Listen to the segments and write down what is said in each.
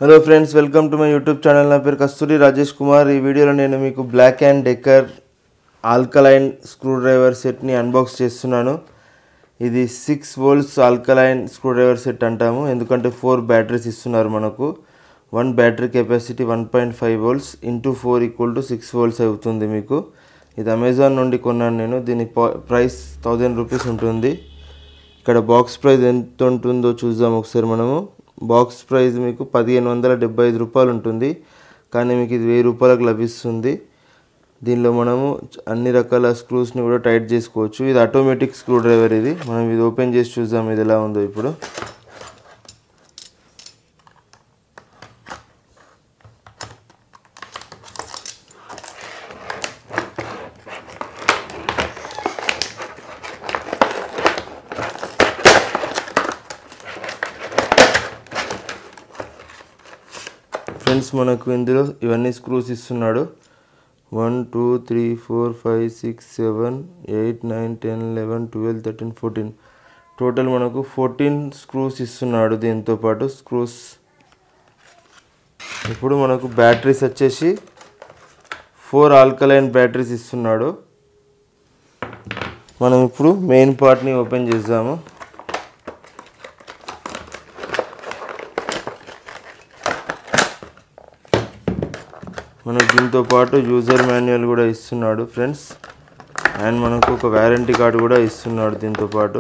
hello friends welcome to my YouTube channel నా పేరు కస్తూరి రాజేష్ కుమార్ ఈ వీడియోలో నేను మీకు Black and Decker alkaline screw driver సెట్ని అన్బాక్స్ చేస్తున్నాను ఇది six volts alkaline screw driver set అంటాము ఎందుకంటే ఫోర్ బ్యాటరీస్ ఇస్తున్నారు మనకు one battery capacity one point five volts into four equal to six volts అవుతుంది మీకు ఇది అమెజాన్ నుండి కొన్నాను నేను దీని ప- ప్రైస్ థౌజండ్ రూపీస్ ఉంటుంది ఇక్కడ బాక్స్ ప్రైస్ ఎంత ఉంటుందో చూద్దాం ఒకసారి మనము బాక్స్ ప్రైస్ మీకు పదిహేను వందల డెబ్బై ఐదు రూపాయలు ఉంటుంది కానీ మీకు ఇది వెయ్యి రూపాయలకు లభిస్తుంది దీనిలో మనము అన్ని రకాల స్క్రూస్ని కూడా టైట్ చేసుకోవచ్చు ఇది ఆటోమేటిక్ స్క్రూ డ్రైవర్ ఇది మనం ఇది ఓపెన్ చేసి చూద్దాం ఇది ఎలా ఉందో ఇప్పుడు ఫ్రెండ్స్ మనకు ఇందులో ఇవన్నీ స్క్రూస్ ఇస్తున్నాడు one two three four five six seven eight nine ten eleven twelve thirteen fourteen total మనకు ఫోర్టీన్ స్క్రూస్ ఇస్తున్నాడు దీంతో పాటు స్క్రూస్ ఇప్పుడు మనకు బ్యాటరీస్ వచ్చేసి ఫోర్ ఆల్కలైన్ బ్యాటరీస్ ఇస్తున్నాడు మనం ఇప్పుడు మెయిన్ పార్ట్ని ఓపెన్ చేద్దాము మనకు దీంతో పాటు యూజర్ మాన్యువల్ కూడా ఇస్తున్నాడు ఫ్రెండ్స్ అండ్ మనకు ఒక వ్యారంటీ కార్డు కూడా ఇస్తున్నాడు దీంతో పాటు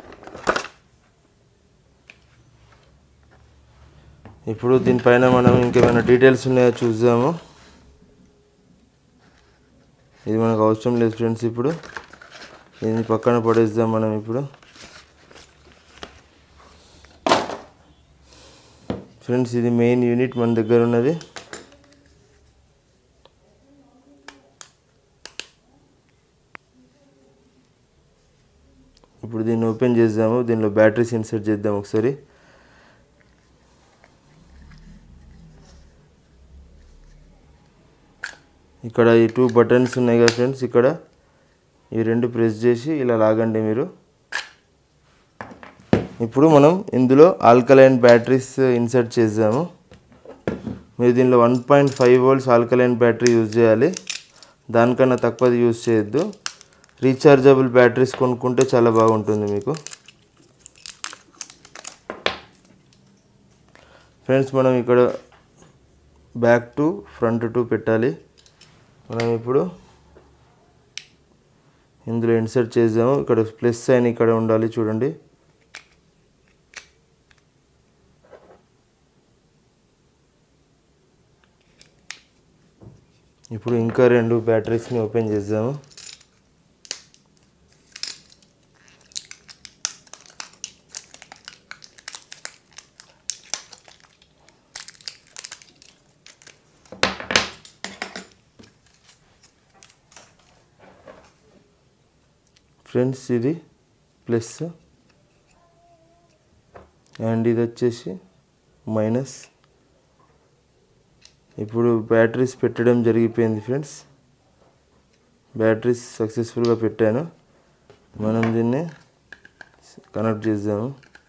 ఇప్పుడు దీనిపైన మనం ఇంకేమైనా డీటెయిల్స్ ఉన్నాయో చూద్దాము ఇది మనకు అవసరం లేదు ఫ్రెండ్స్ ఇప్పుడు దీన్ని పక్కన పడేద్దాం మనం ఇప్పుడు ఫ్రెండ్స్ ఇది మెయిన్ యూనిట్ మన దగ్గర ఉన్నది ఇప్పుడు దీన్ని ఓపెన్ చేద్దాము దీనిలో బ్యాటరీస్ ఇన్సర్ట్ చేద్దాం ఒకసారి ఇక్కడ ఈ టూ బటన్స్ ఉన్నాయి కదా ఫ్రెండ్స్ ఇక్కడ ఈ రెండు ప్రెస్ చేసి ఇలా లాగండి మీరు ఇప్పుడు మనం ఇందులో ఆల్కలైన్ బ్యాటరీస్ ఇన్సర్ట్ చేద్దాము మీరు దీనిలో one point five volts alkaline battery use చేయాలి దానికన్నా తక్కువది యూజ్ చేయొద్దు రీఛార్జబుల్ బ్యాటరీస్ కొనుక్కుంటే చాలా బాగుంటుంది మీకు ఫ్రెండ్స్ మనం ఇక్కడ బ్యాక్ టు ఫ్రంట్ టు పెట్టాలి మనం ఇప్పుడు ఇందులో ఇన్సర్ట్ చేద్దాము ఇక్కడ ప్లస్ సైన్ ఇక్కడ ఉండాలి చూడండి ఇప్పుడు ఇంకా రెండు బ్యాటరీస్ని ఓపెన్ చేద్దాము ఫ్రెండ్స్ ఇది ప్లస్ అండ్ ఇది వచ్చేసి మైనస్ ఇప్పుడు బ్యాటరీస్ పెట్టడం జరిగిపోయింది ఫ్రెండ్స్ బ్యాటరీస్ సక్సెస్ఫుల్గా పెట్టాను మనం దీన్ని కనెక్ట్ చేద్దాము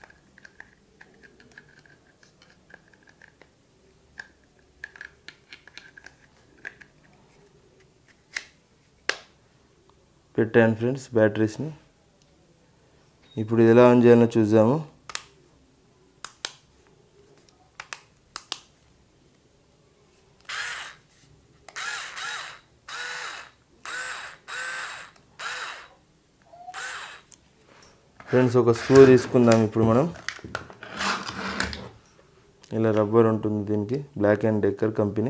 పెట్టాను ఫ్రెండ్స్ బ్యాటరీస్ని ఇప్పుడు ఇది ఎలా ఆన్ చేయాలో చూద్దాము ఫ్రెండ్స్ ఒక స్క్రూ తీసుకుందాం ఇప్పుడు మనం ఇలా రబ్బర్ ఉంటుంది దీనికి బ్లాక్ అండ్ డెక్కర్ కంపెనీ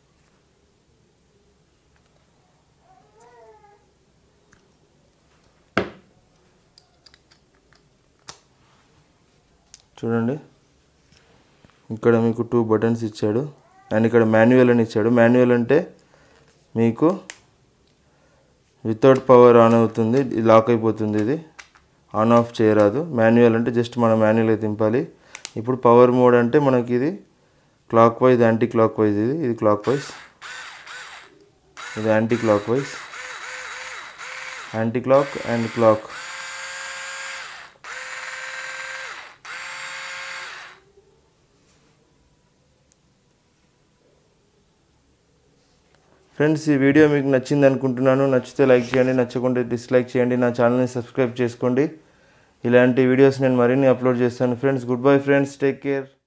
చూడండి ఇక్కడ మీకు టూ బటన్స్ ఇచ్చాడు అండ్ ఇక్కడ మాన్యువల్ అని ఇచ్చాడు మాన్యువల్ అంటే మీకు వితౌట్ పవర్ ఆన్ అవుతుంది ఇది లాక్ అయిపోతుంది ఇది ఆన్ ఆఫ్ చేయరాదు మాన్యువల్ అంటే జస్ట్ మనం మాన్యువల్గా తింపాలి ఇప్పుడు పవర్ మోడ్ అంటే మనకి ఇది clock wise anti clock wise ఇది ఇది క్లాక్ వైజ్ ఇది clock wise anti clock and clock friends ఈ వీడియో మీకు నచ్చింది అనుకుంటున్నాను నచ్చితే లైక్ చేయండి నచ్చకుంటే డిస్లైక్ చేయండి నా ఛానల్ని సబ్స్క్రైబ్ చేసుకోండి ఇలాంటి వీడియోస్ నేను మరిన్ని అప్లోడ్ చేస్తాను friends goodbye friends take care